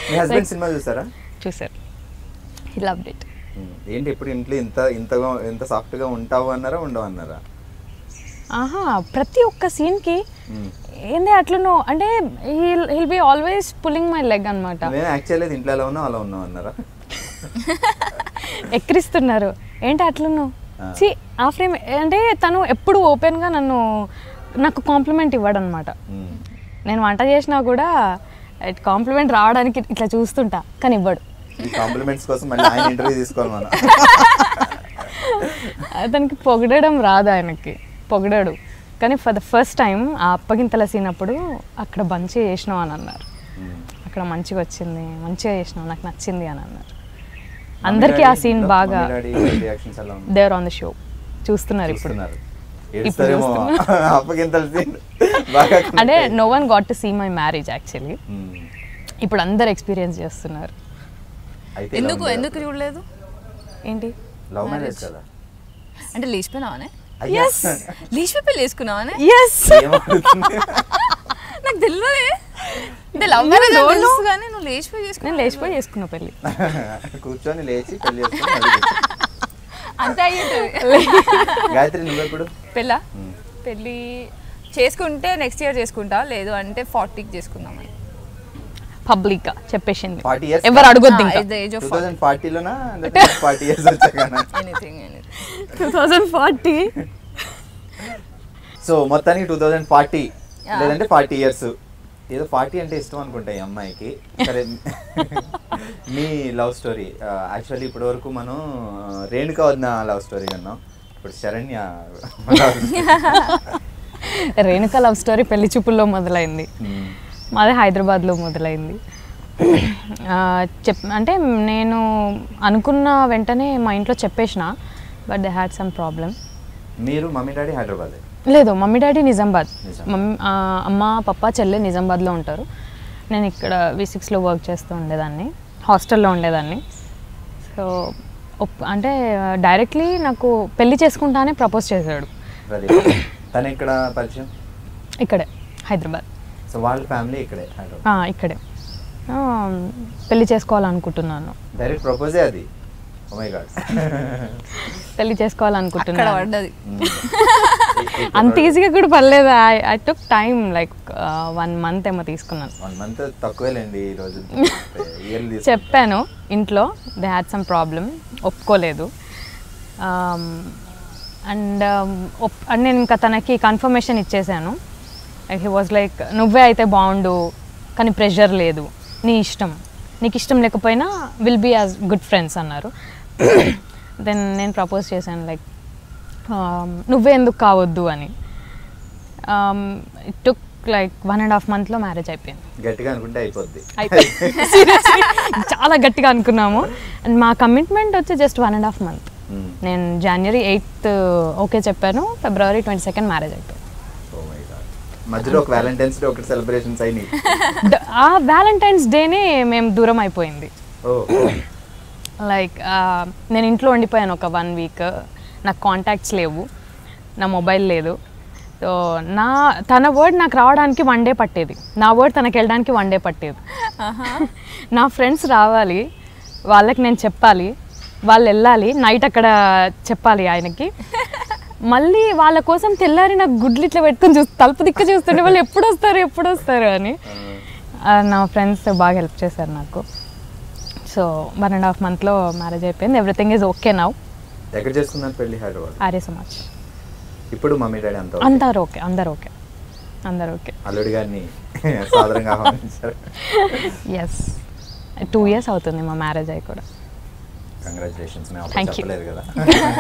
మీ husband cinema చూసారా చూసారు he love it um. ఏంటి ఇప్పుడు ఇంట్లో ఇంత ఇంతగా ఇంత సాఫ్ట్ గా ఉంటావు అన్నారా ఉండవు అన్నారా ఆహా ప్రతి ఒక్క సీన్కి ఉమ్. ఏంది అట్లను అంటే he'll he'll be always pulling my leg అనమాట నేను యాక్చువల్లీ ఇంట్లో ఎలా ఉన్నావు అలా ఉన్నావు అన్నారా ఎక్కిరిస్తున్నారు ఏంటి అట్లను ఆ. సి ఆ ఫ్రేమ్ అంటే తను ఎప్పుడు ఓపెన్గా నన్ను నాకు కాంప్లిమెంట్ ఇవ్వడు అనమాట ఉమ్. నేను వంట చేసినా కూడా కాంప్లిమెంట్ రావడానికి ఇట్లా చూస్తుంటా కానీ ఇవ్వడు ఈ కాంప్లిమెంట్స్ కోసం మళ్ళీ ఆయన ఇంటర్వ్యూ తీసుకోవాలి మనం అతనికి పొగడడం రాదు ఆయనకి పొగడాడు కానీ ఫర్ ద ఫస్ట్ టైం ఆ అప్పగింతల సీన్ అప్పుడు అక్కడ మంచిగా చేసినావు అని అన్నారు ఉమ్. అక్కడ మంచిగా వచ్చింది మంచిగా చేసినావు నాకు నచ్చింది అని అన్నారు అందరికీ ఆ సీన్ బాగా రియాక్షన్స్ ఎలా ఉంది దేవర్ ఆన్ ద షో చూస్తున్నారు ఇప్పుడు చూస్తున్నారు ఏడుస్తారేమో అప్పగింతల సీన్ బాగా అంటే no one got to see my marriage actually um. ఇప్పుడు అందరు ఎక్స్పీరియన్స్ చేస్తున్నారు అయితే ఎందుకు ఎందుకు చూడలేదు ఏంటి లవ్ మ్యారేజ్ కదా అంటే లేచిపోయినావానే అయ్యా. లేచిపోయి పెళ్లి వేసుకున్నావానే ఎస్ ఏమవుతుంది? నాకు తెలియదే అంటే లవ్ మ్యారేజ్ తెలుసు కానీ నువ్వు లేచిపోయి చేసుకున్నా నేను లేచిపోయి చేసుకున్నా పెళ్ళి కూర్చొని లేచి పెళ్లి చేసుకొని మళ్ళీ కూర్చో. అంతే అయ్యేది గాయత్రి నువ్వెప్పుడు పెళ్ళా ఉమ్. పెళ్ళి చేసుకుంటే నెక్స్ట్ ఇయర్ చేసుకుంటా లేదు అంటే ఫార్టీకి చేసుకుందామని పబ్లిక్ గా చెప్పేసింది 40 years ఎవరు అడగొద్దు Ah, ఇంకా at the age of two thousand ఫార్టీలోనా ఫార్టీ ఇయర్స్ వచ్చాకనా anything anything two thousand forty so మొత్తానికి టూ థౌజండ్ ఫార్టీ లేదంటే ఫార్టీ ఇయర్స్ ఏదో ఫార్టీ అంటే ఇష్టం అనుకుంటా ఈ అమ్మాయికి సరే మీ లవ్ స్టోరీ యాక్చువల్లీ ఇప్పటి వరకు మనం ఆ, రేణుక వదిన లవ్ స్టోరీ విన్నాం ఇప్పుడు శరణ్య రేణుక లవ్ స్టోరీ పెళ్లి చూపుల్లో మొదలైంది ఉమ్. మాది హైదరాబాద్లో మొదలైంది ఆ, చెప్ అంటే నేను అనుకున్న వెంటనే మా ఇంట్లో చెప్పేసిన but they had some problem మీరు మమ్మీ డాడీ హైదరాబాద్ లేదు mummy daddy Nizamabad Nizamabad. Mummy ఆ, అమ్మ పప్ప చెల్లె నిజామాబాద్లో ఉంటారు నేను ఇక్కడ వి సిక్స్లో వర్క్ చేస్తూ ఉండేదాన్ని హాస్టల్లో ఉండేదాన్ని సో ఒప్- అంటే డైరెక్ట్లీ నాకు పెళ్లి చేసుకుంటానే ప్రపోజ్ చేశాడు ప్రదీప్ తను ఇక్కడ పరిచయం ఇక్కడే హైదరాబాద్ సో వాళ్ళ ఫ్యామిలీ ఇక్కడే హైదరాబాద్ ఆ, ఇక్కడే ఆ, పెళ్లి చేసుకోవాలనుకుంటున్నాను డైరెక్ట్ ప్రపోజే అది ఓ మై గాడ్ పెళ్లి అక్కడ చేసుకోవాలనుకుంటున్నాను పడ్డది అంత ఈజీగా కూడా పర్లేదు I I took time like one month ఏమో తీసుకున్నాను వన్ మంత్ తక్కువేలేండి ఈ రోజు ఇయర్లీ చెప్పాను ఇంట్లో దే హ్యాడ్ సమ్ ప్రాబ్లం ఒప్పుకోలేదు అండ్ అండ్ నేను ఇంకా తనకి కన్ఫర్మేషన్ ఇచ్చేసాను హీ వాజ్ లైక్ నువ్వే అయితే బాగుండు కానీ ప్రెషర్ లేదు నీ ఇష్టం నీకు ఇష్టం లేకపోయినా will be as good friends అన్నారు దెన్ నేను ప్రపోజ్ చేశాను లైక్ నువ్వే ఎందుకు కావద్దు అని it took like one and half మంత్లో మ్యారేజ్ అయిపోయింది గట్టిగా అనుకుంటే అయిపోద్ది అయిపోయింది Seriously, చాలా గట్టిగా అనుకున్నాము అండ్ మా కమిట్మెంట్ వచ్చి just one and half month Hmm. నేను జనవరి ఎయిత్ ఓకే చెప్పాను ఫిబ్రవరి ట్వంటీ సెకండ్ మ్యారేజ్ అయిపోయింది Oh my God. మధ్యలో ఒక వ్యాలంటైన్స్ డే ఒకటి సెలబ్రేషన్స్ అయినాయి ద- ఆ వ్యాలంటైన్స్ డేనే మేము దూరం అయిపోయింది ఓ లైక్ నేను ఇంట్లో ఉండిపోయాను ఒక వన్ వీక్ నాకు కాంటాక్ట్స్ లేవు నా మొబైల్ లేదు సో నా తన వర్డ్ నాకు రావడానికి వన్ డే పట్టేది నా వర్డ్ తనకి వెళ్ళడానికి వన్ డే పట్టేది నా ఫ్రెండ్స్ రావాలి వాళ్ళకి నేను చెప్పాలి వాళ్ళు వెళ్ళాలి నైట్ అక్కడ చెప్పాలి ఆయనకి మళ్ళీ వాళ్ళ కోసం తెల్లారి నాకు గుడ్లు ఇట్లా పెట్టుకొని చూసి తలుపు దిక్కు చూస్తుంటే వాళ్ళు ఎప్పుడు వస్తారు ఎప్పుడు వస్తారు అని ఆ, నా ఫ్రెండ్స్ బాగా హెల్ప్ చేశారు నాకు సో వన్ అండ్ హాఫ్ మంత్లో మ్యారేజ్ అయిపోయింది ఎవ్రీథింగ్ ఈజ్ ఓకే నౌ ఎక్కడ చేసుకున్నారు పెళ్లి హైదరాబాద్ ఆర్య సమాజ్ ఇప్పుడు మమ్మీ డాడీ అంతా అందరు ఓకే అందరు ఓకే అందరు ఓకే అల్లుడి గారిని సాదరంగా ఆహ్వానించారు ఎస్ టూ ఇయర్స్ అవుతుంది మా మ్యారేజ్ అయ్యి కూడా కంగ్రాచులేషన్స్ మేము అప్పుడు Thank you. చెప్పలేదు కదా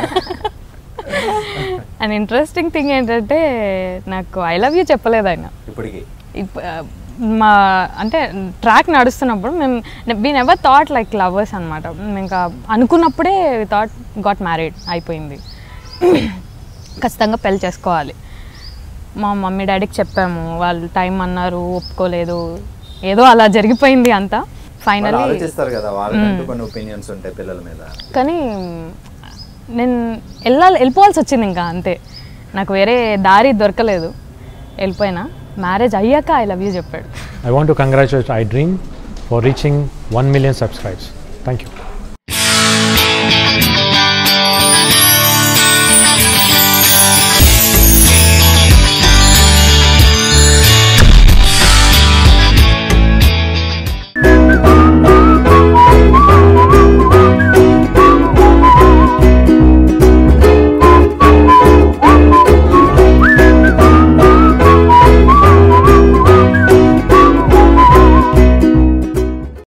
అండ్ ఇంట్రెస్టింగ్ థింగ్ ఏంటంటే నాకు ఐ లవ్ యూ చెప్పలేదు ఆయన ఇప్పటికి ఇప్- ఆ, మా అంటే ట్రాక్ నడుస్తున్నప్పుడు మేము we never thought like lovers అనమాట ఇంకా అనుకున్నప్పుడే థాట్ గాట్ మ్యారీడ్ అయిపోయింది ఖచ్చితంగా పెళ్లి చేసుకోవాలి మా మమ్మీ డాడీకి చెప్పాము వాళ్ళు టైం అన్నారు ఒప్పుకోలేదు ఏదో అలా జరిగిపోయింది అంతా వాళ్ళు ఫైనలీ ఆలోచిస్తారు కదా వాళ్ళకంటూ కొన్ని ఒపీనియన్స్ ఉంటాయి పిల్లల మీద కానీ నేను వెళ్ళాలి వెళ్ళిపోవాల్సి వచ్చింది ఇంకా అంతే నాకు వేరే దారి దొరకలేదు వెళ్ళిపోయినా మ్యారేజ్ అయ్యాక ఐ లవ్ యూ చెప్పాడు I want to congratulate iDream for reaching 1 million subscribers. Thank you.